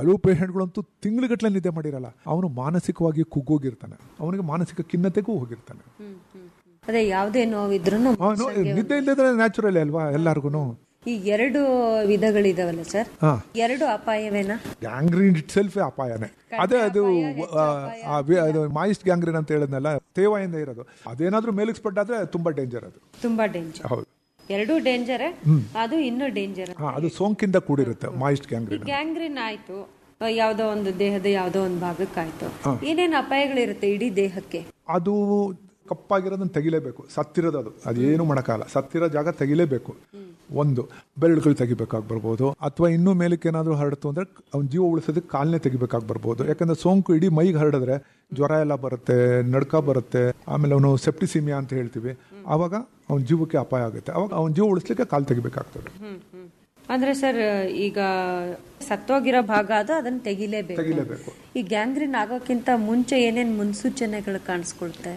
ಕೆಲವು ಪೇಷಂಟ್ಗಳಂತೂ ತಿಂಗಳುಗಟ್ಟಲೆ ನಿದ್ದೆ ಮಾಡಿರಲ್ಲ ಅವನು ಮಾನಸಿಕವಾಗಿ ಕುಗ್ಗೋಗಿರ್ತಾನೆ ಅವನಿಗೆ ಮಾನಸಿಕ ಖಿನ್ನತೆಗೂ ಹೋಗಿರ್ತಾನೆ ಅದೇ ಯಾವುದೇ ನೋವಿದ್ರು ಆ, ನೋ- ನಿದ್ದೆ ಇಲ್ಲದ್ರೆ ನ್ಯಾಚುರಲ್ ಅಲ್ವಾ ಎಲ್ಲಾರ್ಗು ಈ ಎರಡು ವಿಧಗಳಿದಾವಲ್ಲ ಸರ್ ಹಾ ಎರಡು ಅಪಾಯವೇನಾ ಗ್ಯಾಂಗ್ರೀನ್ ಇಟ್ ಸೆಲ್ಫ್ ಅಪಾಯನೇ ಅದೇ ಅದು ಆ, ಆ, ವಿ- ಅದು ಮಾಯಿಸ್ಟ್ ಗ್ಯಾಂಗ್ರೀನ್ ಅಂತ ಹೇಳಿದ್ನಲ್ಲ ತೇವಾಯಿಂದ ಇರೋದು ಅದೇನಾದ್ರೂ ಮೇಲಕ್ಕೆ ಸ್ಪ್ರೆಡ್ ಆದ್ರೆ ತುಂಬಾ ಡೇಂಜರ್ ಅದು ತುಂಬಾ ಡೇಂಜರ್ ಹೌದು ಎರಡೂ ಡೇಂಜರ್ ಅದು ಇನ್ನೂ ಡೇಂಜರ್ ಹಾ ಅದು ಸೋಂಕಿಂದ ಕೂಡಿರುತ್ತೆ ಮಾಯಿಸ್ಟ್ ಗ್ಯಾಂಗ್ರೀನ್ ಗ್ಯಾಂಗ್ರೀನ್ ಆಯ್ತು ಆ, ಯಾವ್ದೋ ಒಂದು ದೇಹದ ಯಾವ್ದೋ ಒಂದು ಭಾಗಕ್ಕಾಯ್ತು ಏನೇನ್ ಅಪಾಯಗಳಿರುತ್ತೆ ಇಡೀ ದೇಹಕ್ಕೆ ಅದು ಕಪ್ಪಾಗಿರೋದನ್ನ ತೆಗಿಲೇಬೇಕು ಸತ್ತಿರೋದು ಅದು ಅದೇನು ಮಾಡಕ್ಕಾಗಲ್ಲ ಸತ್ತಿರೋ ಜಾಗ ತೆಗಿಲೇಬೇಕು ಒಂದು ಬೆರಳುಗಳು ತೆಗಿಬೇಕಾಗಿ ಬರ್ಬೋದು ಅಥವಾ ಇನ್ನೂ ಮೇಲಕ್ಕೆ ಏನಾದರೂ ಹರಡ್ತು ಅಂದ್ರೆ ಅವ್ನ ಜೀವ ಉಳಿಸೋದಕ್ಕೆ ಕಾಲನೇ ತೆಗಿಬೇಕಾಗಿ ಬರ್ಬೋದು ಯಾಕಂದ್ರೆ ಸೋಂಕು ಇಡೀ ಮೈಗೆ ಹರಡಿದ್ರೆ ಜ್ವರ ಎಲ್ಲ ಬರುತ್ತೆ ನಡ್ಕ ಬರುತ್ತೆ ಆಮೇಲೆ ಅವನು ಸೆಪ್ಟಿಸಿಮಿಯಾ ಅಂತ ಹೇಳ್ತೀವಿ ಆವಾಗ ಅವನ ಜೀವಕ್ಕೆ ಅಪಾಯ ಆಗುತ್ತೆ ಅವಾಗ ಅವನ ಜೀವ ಉಳಿಸ್ಲಿಕ್ಕೆ ಕಾಲು ತೆಗಿಬೇಕಾಗ್ತದೆ ಅಂದ್ರೆ ಸರ್ ಈಗ ಸತ್ತೋಗಿರೋ ಭಾಗ ಅದು ಅದನ್ನ ತೆಗಿಲೇಬೇಕು ತೆಗಿಲೇಬೇಕು ಈ ಗ್ಯಾಂಗ್ರೀನ್ ಆಗೋಕ್ಕಿಂತ ಮುಂಚೆ ಏನೇನ್ ಮುನ್ಸೂಚನೆಗಳು ಕಾಣಿಸ್ಕೊಳ್ತೆ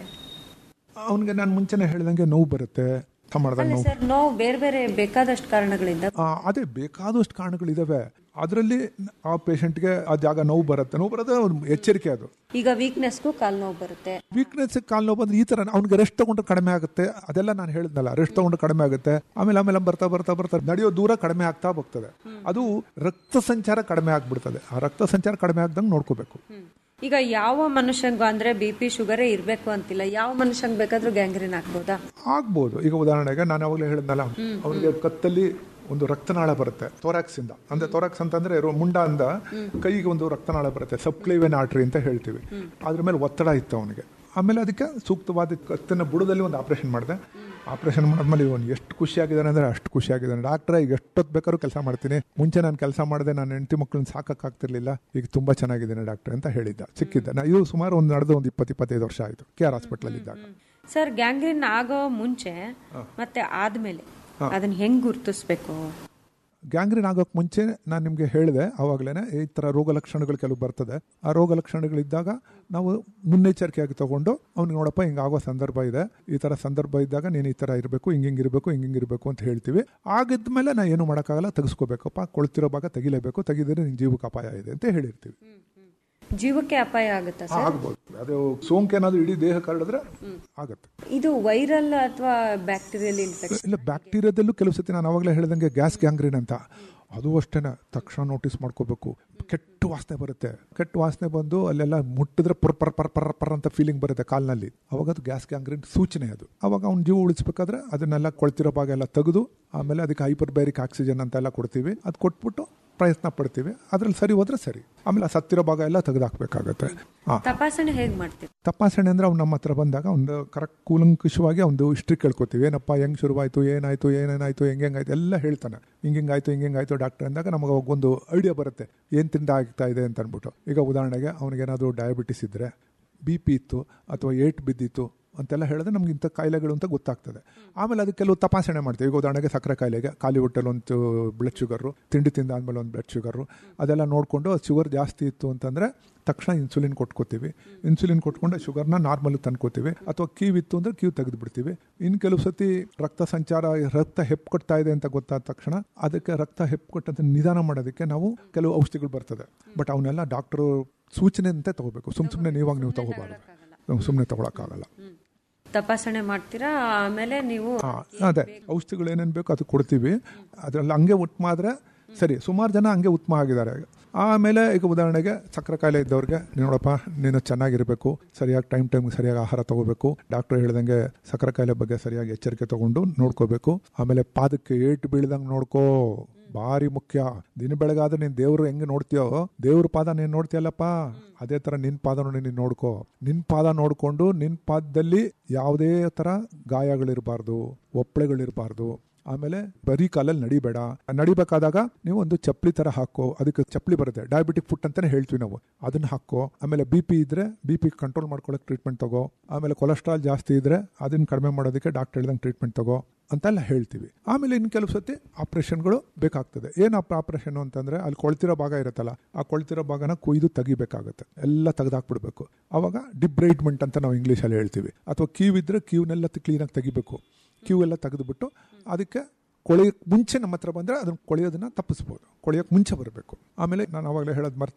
ಅವನಿಗೆ ನಾನು ಮುಂಚೆನೆ ಹೇಳ್ದಂಗೆ ನೋವು ಬರುತ್ತೆ ಊಟ ಮಾಡ್ದಾಗ ಅಲ್ಲ ನೋವು ಸರ್ ನೋವು ಬೇರೆ ಬೇರೆ ಬೇಕಾದಷ್ಟು ಕಾರಣಗಳಿಂದ ಆ, ಅದೇ ಬೇಕಾದಷ್ಟು ಕಾರಣಗಳಿದಾವೆ ಅದರಲ್ಲಿ ಆ ಪೇಷಂಟ್ಗೆ ಆ ಜಾಗ ನೋವು ಬರುತ್ತೆ ನೋವು ಬರೋದು ಅವ್ನ್ ಎಚ್ಚರಿಕೆ ಅದು ಈಗ ವೀಕ್ನೆಸ್ಗೂ ಕಾಲ್ ನೋವು ಬರುತ್ತೆ ವೀಕ್ನೆಸ್ ಕಾಲು ನೋವು ಬಂದ್ರೆ ಈ ತರ ಅವ್ನಿಗೆ ರೆಸ್ಟ್ ತಗೊಂಡ್ರೆ ಕಡಿಮೆ ಆಗುತ್ತೆ ಅದೆಲ್ಲ ನಾನು ಹೇಳಿದ್ನಲ್ಲ ರೆಸ್ಟ್ ತಗೊಂಡ್ರೆ ಕಡಿಮೆ ಆಗುತ್ತೆ ಆಮೇಲೆ ಆಮೇಲೆ ಬರ್ತಾ ಬರ್ತಾ ಬರ್ತಾ ನಡೆಯೋ ದೂರ ಕಡಿಮೆ ಆಗ್ತಾ ಹೋಗ್ತದೆ ಅದು ರಕ್ತ ಸಂಚಾರ ಕಡಿಮೆ ಆಗ್ಬಿಡ್ತದೆ ಆ ರಕ್ತ ಸಂಚಾರ ಕಡಿಮೆ ಆಗ್ದಂಗೆ ನೋಡ್ಕೋಬೇಕು ಈಗ ಯಾವ ಮನುಷ್ಯಂಗೂ ಅಂದ್ರೆ ಬಿ ಪಿ ಶುಗರೇ ಇರ್ಬೇಕು ಅಂತಿಲ್ಲ ಯಾವ ಮನುಷ್ಯಂಗ್ ಬೇಕಾದ್ರೂ ಗ್ಯಾಂಗ್ರೀನ್ ಆಗ್ಬೋದಾ ಆಗ್ಬೋದು ಈಗ ಉದಾಹರಣೆಗೆ ನಾನು ಅವಾಗಲೇ ಹೇಳಿದ್ನಲ್ಲ ಅವನಿಗೆ ಕತ್ತಲ್ಲಿ ಒಂದು ರಕ್ತನಾಳ ಬರುತ್ತೆ thorax ಇಂದ ಅಂದ್ರೆ thorax ಅಂತಂದ್ರೆ ರೋ- ಮುಂಡ ಅಂದ ಕೈಗೆ ಒಂದು ರಕ್ತನಾಳ ಬರುತ್ತೆ ಸಬ್ಕ್ಲೇವೆನ್ ಆರ್ಟ್ರಿ ಅಂತ ಹೇಳ್ತೀವಿ ಅದ್ರ ಮೇಲೆ ಒತ್ತಡ ಇತ್ತು ಅವನಿಗೆ ಆಮೇಲೆ ಅದಕ್ಕೆ ಸೂಕ್ತವಾದ ಕತ್ತಿನ ಬುಡದಲ್ಲಿ ಒಂದು ಆಪರೇಷನ್ ಮಾಡಿದೆ ಆಪರೇಷನ್ ಮಾಡಿದ್ಮೇಲೆ ಇವನು ಎಷ್ಟು ಖುಷಿಯಾಗಿದ್ದಾನೆ ಅಂದ್ರೆ ಅಷ್ಟು ಖುಷಿಯಾಗಿದ್ದಾನೆ ಡಾಕ್ಟ್ರೆ ಈಗ ಎಷ್ಟೊತ್ತು ಬೇಕಾದ್ರೂ ಕೆಲಸ ಮಾಡ್ತೀನಿ ಮುಂಚೆ ನಾನು ಕೆಲಸ ಮಾಡಿದೆ ನಾನು ಹೆಂಡತಿ ಮಕ್ಕಳನ್ನ ಸಾಕಾಗ್ತಿರ್ಲಿಲ್ಲ ಈಗ ತುಂಬಾ ಚೆನ್ನಾಗಿದ್ದೇನೆ ಡಾಕ್ಟ್ರೆ ಅಂತ ಹೇಳಿದ್ದ ಸಿಕ್ಕಿದ್ದ ನಾ- ಇದು ಸುಮಾರು ಒಂದು ನಡೆದು ಒಂದು ಇಪ್ಪತ್ತು ಇಪ್ಪತ್ತೈದು ವರ್ಷ ಆಯಿತು ಕೆ ಆರ್ ಹಾಸ್ಪಿಟಲ್ ಇದ್ದಾಗ ಸರ್ ಗ್ಯಾಂಗ್ರೀನ್ ಆಗೋ ಮುಂಚೆ ಮತ್ತೆ ಆದ್ಮೇಲೆ ಅದನ್ನ ಹೆಂಗ್ ಗುರ್ತಿಸ್ಬೇಕು ಗ್ಯಾಂಗ್ರೀನ್ ಆಗೋಕೆ ಮುಂಚೆ ನಾನು ನಿಮಗೆ ಹೇಳಿದೆ ಆವಾಗಲೇ ಈ ಥರ ರೋಗ ಲಕ್ಷಣಗಳು ಕೆಲವು ಬರ್ತದೆ ಆ ರೋಗ ಲಕ್ಷಣಗಳಿದ್ದಾಗ ನಾವು ಮುನ್ನೆಚ್ಚರಿಕೆಯಾಗಿ ತಗೊಂಡು ಅವ್ನಿಗೆ ನೋಡಪ್ಪ ಹಿಂಗೆ ಆಗೋ ಸಂದರ್ಭ ಇದೆ ಈ ಥರ ಸಂದರ್ಭ ಇದ್ದಾಗ ನೀನು ಈ ಥರ ಇರಬೇಕು ಹಿಂಗೆ ಹಿಂಗೆ ಇರಬೇಕು ಹಿಂಗೆ ಹಿಂಗೆ ಇರಬೇಕು ಅಂತ ಹೇಳ್ತೀವಿ ಆಗಿದ್ಮೇಲೆ ನಾ ಏನು ಮಾಡೋಕ್ಕಾಗಲ್ಲ ತೆಗೆಸ್ಕೋಬೇಕಪ್ಪ ಕೊಳ್ತಿರೋ ಭಾಗ ತೆಗಿಲೇಬೇಕು ತೆಗಿದ್ರೆ ನಿನ್ನ ಜೀವಕ್ಕೆ ಅಪಾಯ ಇದೆ ಅಂತ ಹೇಳಿರ್ತೀವಿ ಜೀವಕ್ಕೆ ಅಪಾಯ ಆಗುತ್ತಾ ಆ, ಸರ್ ಆಗ್ಬೋದು ಅದು ಸೋಂಕೇನಾದ್ರೂ ಇಡೀ ದೇಹಕ್ಕೆ ಹರಡಿದ್ರೆ ಆಗುತ್ತೆ ಇದು ವೈರಲ್ ಅಥವಾ ಬ್ಯಾಕ್ಟೀರಿಯಲ್ ಇನ್ಫೆಕ್ಷನ್ ಇಲ್ಲ ಬ್ಯಾಕ್ಟೀರಿಯಾದಲ್ಲೂ ಕೆಲವು ಸತಿ ನಾನು ಅವಾಗಲೇ ಹೇಳ್ದಂಗೆ ಗ್ಯಾಸ್ ಗ್ಯಾಂಗ್ರೀನ್ ಅಂತ ಅದು ಅಷ್ಟೇನೆ ತಕ್ಷಣ ನೋಟಿಸ್ ಮಾಡ್ಕೋಬೇಕು ಕೆಟ್ಟ ವಾಸನೆ ಬರುತ್ತೆ ಕೆಟ್ಟ ವಾಸನೆ ಬಂದು ಅಲ್ಲೆಲ್ಲ ಮುಟ್ಟಿದ್ರೆ ಪರ್ ಪರ್ ಪರ್ ಪರ್ ಪರ್ ಅಂತ ಫೀಲಿಂಗ್ ಬರುತ್ತೆ ಕಾಲ್ನಲ್ಲಿ ಅವಾಗ ಅದು ಗ್ಯಾಸ್ ಗ್ಯಾಂಗ್ರೀನ್ ಸೂಚನೆ ಅದು ಅವಾಗ ಅವ್ನ ಜೀವ ಉಳಿಸ್ಬೇಕಾದ್ರೆ ಅದನ್ನೆಲ್ಲ ಕೊಳ್ತಿರೋ ಭಾಗ ಎಲ್ಲ ತೆಗೆದು ಆಮೇಲೆ ಅದಕ್ಕೆ ಹೈಪರ್ ಬ್ಯಾರಿಕ್ ಆಕ್ಸಿಜನ್ ಅಂತೆಲ್ಲ ಕೊಡ್ತೀವಿ ಅದು ಕೊಟ್ಬಿಟ್ಟು ಪ್ರಯತ್ನ ಪಡ್ತೀವಿ ಅದ್ರಲ್ಲಿ ಸರಿ ಹೋದ್ರೆ ಸರಿ ಆಮೇಲೆ ಆ ಸತ್ತಿರೋ ಭಾಗ ಎಲ್ಲ ತೆಗೆದಾಕ್ಬೇಕಾಗತ್ತೆ ಹಾಂ ತಪಾಸಣೆ ಹೇಗ್ ಮಾಡ್ತೀವಿ ತಪಾಸಣೆ ಅಂದ್ರೆ ಅವ್ನು ನಮ್ಮ ಹತ್ರ ಬಂದಾಗ ಒಂದು ಕರೆಕ್ಟ್ ಕೂಲಂಕುಷವಾಗಿ ಒಂದು ಹಿಸ್ಟ್ರಿ ಕೇಳ್ಕೊತೀವಿ ಏನಪ್ಪ ಹೆಂಗ್ ಶುರುವಾಯ್ತು ಏನಾಯ್ತು ಏನೇನಾಯ್ತು ಹೆಂಗ್ ಹೆಂಗಾಯ್ತು ಎಲ್ಲ ಹೇಳ್ತಾನೆ ಹಿಂಗ್ ಹಿಂಗಾಯ್ತು ಹಿಂಗ್ ಹಿಂಗಾಯ್ತು ಡಾಕ್ಟರ್ ಅಂದಾಗ ನಮಗೆ ಅವಾಗ ಒಂದು ಐಡಿಯಾ ಬರುತ್ತೆ ಏನ್ ತಿಂದ ಆಗ್ತಾ ಇದೆ ಅಂತ ಅನ್ಬಿಟ್ಟು ಈಗ ಉದಾಹರಣೆಗೆ ಅವ್ನಿಗೇನಾದ್ರು ಡಯಾಬಿಟಿಸ್ ಇದ್ರೆ ಬಿ ಪಿ ಇತ್ತು ಅಥವಾ ಏಟ್ ಬಿದ್ದಿತ್ತು ಅಂತೆಲ್ಲ ಹೇಳಿದ್ರೆ ನಮ್ಗೆ ಇಂಥ ಕಾಯಿಲೆಗಳು ಅಂತ ಗೊತ್ತಾಗ್ತದೆ ಆಮೇಲೆ ಅದಕ್ಕೆ ಕೆಲವು ತಪಾಸಣೆ ಮಾಡ್ತೀವಿ ಈಗ ಉದಾಹರಣೆಗೆ ಸಕ್ಕರೆ ಕಾಯಿಲೆಗೆ ಖಾಲಿ ಹೊಟ್ಟೆಲಿ ಒಂದು ಬ್ಲಡ್ ಶುಗರು ತಿಂಡಿ ತಿಂದ ಆದ್ಮೇಲೆ ಒಂದು ಬ್ಲಡ್ ಶುಗರು ಅದೆಲ್ಲ ನೋಡಿಕೊಂಡು ಶುಗರ್ ಜಾಸ್ತಿ ಇತ್ತು ಅಂತಂದ್ರೆ ತಕ್ಷಣ ಇನ್ಸುಲಿನ್ ಕೊಟ್ಕೋತೀವಿ ಇನ್ಸುಲಿನ್ ಕೊಟ್ಕೊಂಡು ಶುಗರ್ನ ನಾರ್ಮಲ್ ತಂದ್ಕೋತೀವಿ ಅಥವಾ ಕೀವ್ ಇತ್ತು ಅಂದ್ರೆ ಕ್ಯೂ ತೆಗೆದು ಬಿಡ್ತೀವಿ ಇನ್ನು ಕೆಲವು ಸತಿ ರಕ್ತ ಸಂಚಾರ ರಕ್ತ ಹೆಪ್ಪುಕೊಡ್ತಾ ಇದೆ ಅಂತ ಗೊತ್ತಾದ ತಕ್ಷಣ ಅದಕ್ಕೆ ರಕ್ತ ಹೆಪ್ಪುಕೊಟ್ಟಂತ ನಿಧಾನ ಮಾಡೋದಕ್ಕೆ ನಾವು ಕೆಲವು ಔಷಧಿಗಳು ಬರ್ತದೆ ಬಟ್ ಅವನ್ನೆಲ್ಲ ಡಾಕ್ಟರ್ ಸೂಚನೆಯಂತೆ ತಗೋಬೇಕು ಸುಮ್ ಸುಮ್ಮನೆ ನೀವಾಗ ನೀವು ತಗೋಬಾರ್ದು ಸುಮ್ಮನೆ ತಗೊಳಕ್ಕಾಗಲ್ಲ ತಪಾಸಣೆ ಮಾಡ್ತೀರಾ ಆಮೇಲೆ ನೀವು ಆ, ಅದೇ ಔಷಧಿಗಳು ಏನೇನು ಬೇಕು ಅದು ಕೊಡ್ತೀವಿ ಅದರಲ್ಲಿ ಹಂಗೆ ಉತ್ತಮ ಆದ್ರೆ ಸರಿ ಸುಮಾರು ಜನ ಹಂಗೆ ಉತ್ತಮ ಆಗಿದ್ದಾರೆ ಆಮೇಲೆ ಈಗ ಉದಾಹರಣೆಗೆ ಸಕ್ಕರೆ ಕಾಯಿಲೆ ಇದ್ದವ್ರಿಗೆ ನೀನ್ ನೋಡಪ್ಪ ನೀನು ಚೆನ್ನಾಗಿರಬೇಕು ಸರಿಯಾಗಿ ಟೈಮ್ ಟೈಮ್ ಸರಿಯಾಗಿ ಆಹಾರ ತಗೋಬೇಕು ಡಾಕ್ಟರ್ ಹೇಳ್ದಂಗೆ ಸಕ್ಕರೆ ಕಾಯಿಲೆ ಬಗ್ಗೆ ಸರಿಯಾಗಿ ಎಚ್ಚರಿಕೆ ತಗೊಂಡು ನೋಡ್ಕೋಬೇಕು ಆಮೇಲೆ ಪಾದಕ್ಕೆ ಏಟು ಬೀಳ್ದಂಗೆ ನೋಡ್ಕೋ ಭಾರಿ ಮುಖ್ಯ ದಿನ ಬೆಳಗಾದ್ರೆ ನೀನ್ ದೇವ್ರು ಹೆಂಗ್ ನೋಡ್ತೀಯೋ ದೇವ್ರ ಪಾದ ನೀನ್ ನೋಡ್ತೀಯಲ್ಲಪ್ಪ ಅದೇ ತರ ನಿನ್ ಪಾದನು ನೀನ್ ನೋಡ್ಕೋ ನಿನ್ ಪಾದ ನೋಡ್ಕೊಂಡು ನಿನ್ ಪಾದದಲ್ಲಿ ಯಾವುದೇ ತರ ಗಾಯಗಳಿರಬಾರ್ದು ಒಪ್ಪಳೆಗಳಿರಬಾರ್ದು ಆಮೇಲೆ ಬರೀ ಕಾಲಲ್ಲಿ ನಡಿಬೇಡ ನಡಿಬೇಕಾದಾಗ ನೀವು ಒಂದು ಚಪ್ಪಲಿ ತರ ಹಾಕೋ ಅದಕ್ಕೆ ಚಪ್ಪಲಿ ಬರುತ್ತೆ ಡಯಾಬಿಟಿಕ್ ಫುಟ್ ಅಂತಾನೆ ಹೇಳ್ತೀವಿ ನಾವು ಅದನ್ನ ಹಾಕೋ ಆಮೇಲೆ ಬಿ ಪಿ ಇದ್ರೆ ಬಿ ಪಿ ಕಂಟ್ರೋಲ್ ಮಾಡ್ಕೊಳ್ಳೋಕೆ ಟ್ರೀಟ್ಮೆಂಟ್ ತಗೋ ಆಮೇಲೆ ಕೊಲೆಸ್ಟ್ರಾಲ್ ಜಾಸ್ತಿ ಇದ್ರೆ ಅದನ್ನ ಕಡಿಮೆ ಮಾಡೋದಕ್ಕೆ ಡಾಕ್ಟರ್ ಹೇಳ್ದಂಗೆ ಟ್ರೀಟ್ಮೆಂಟ್ ತಗೋ ಅಂತೆಲ್ಲ ಹೇಳ್ತೀವಿ ಆಮೇಲೆ ಇನ್ನು ಕೆಲವು ಸತಿ ಆಪರೇಷನ್ಗಳು ಬೇಕಾಗ್ತದೆ ಏನು ಆಪರೇಷನ್ ಅಂತಂದ್ರೆ ಅಲ್ಲಿ ಕೊಳ್ತಿರೋ ಭಾಗ ಇರುತ್ತಲ್ಲ ಆ ಕೊಳ್ತಿರೋ ಭಾಗನ ಕೊಯ್ದು ತೆಗಿಬೇಕಾಗುತ್ತೆ ಎಲ್ಲ ತೆಗೆದಾಕ್ಬಿಡ್ಬೇಕು ಅವಾಗ ಡಿಬ್ರೈಡ್ಮೆಂಟ್ ಅಂತ ನಾವು ಇಂಗ್ಲೀಷಲ್ಲಿ ಹೇಳ್ತೀವಿ ಅಥವಾ ಕ್ಯೂ ಇದ್ರೆ ಕ್ಯೂನೆಲ್ಲ ಕ್ಲೀನಾಗಿ ತೆಗಿಬೇಕು ಕ್ಯೂ ಎಲ್ಲ ತೆಗೆದುಬಿಟ್ಟು ಅದಕ್ಕೆ ಕೊಳೆಯೋಕ್ಕೆ ಮುಂಚೆ ನಮ್ಮ ಹತ್ರ ಬಂದರೆ ಅದನ್ನ ಕೊಳೆಯೋದನ್ನ ತಪ್ಪಿಸ್ಬೋದು ಕೊಳೆಯೋಕ್ಕೆ ಮುಂಚೆ ಬರಬೇಕು ಆಮೇಲೆ ನಾನು ಅವಾಗಲೇ ಹೇಳೋದು ಮರ್ತು